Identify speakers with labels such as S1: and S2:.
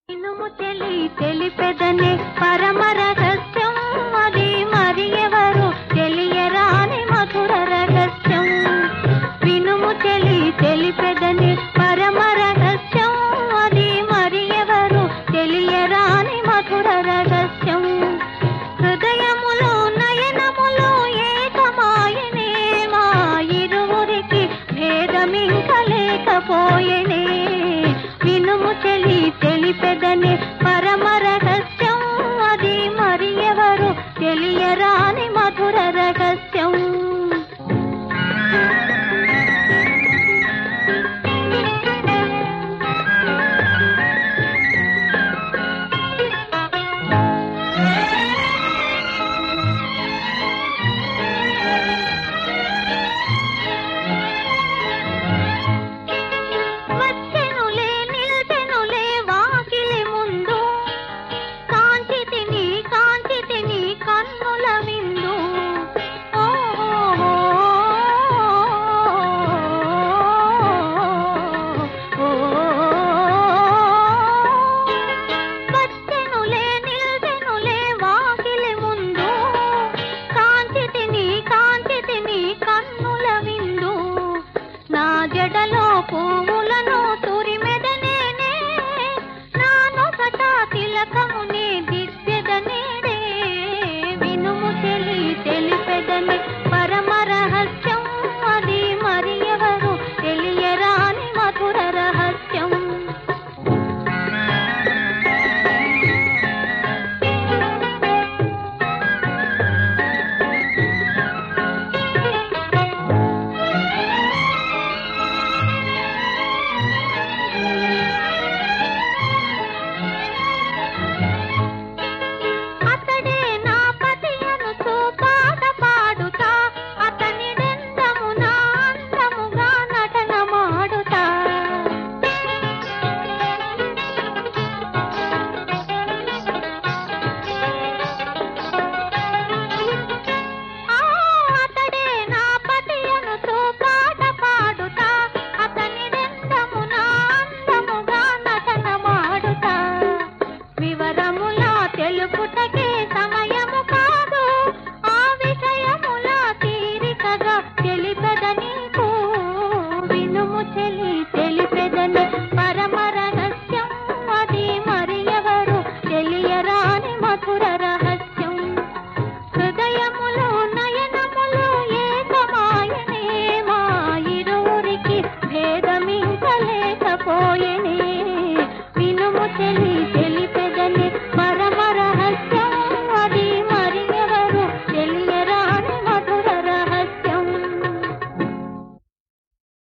S1: ఇనుము తెలి తెలిపెదనే పరమ రహస్యం అది మరి ఎవరు తెలియరాని మధుర రహస్యం వినుము తెలి తెలిపెదనే పరమ రహస్యం అది మరి ఎవరు తెలియరాని మధుర రహస్యం హృదయములో నయనములో ఏకమాయనే మా ఇరువురికి భేదమింక లేకపోయెనే వినుము తెలి తెలిపెదనే పరమ రహస్యం అది మరి ఎవరు తెలియరాని మధుర రహస్యం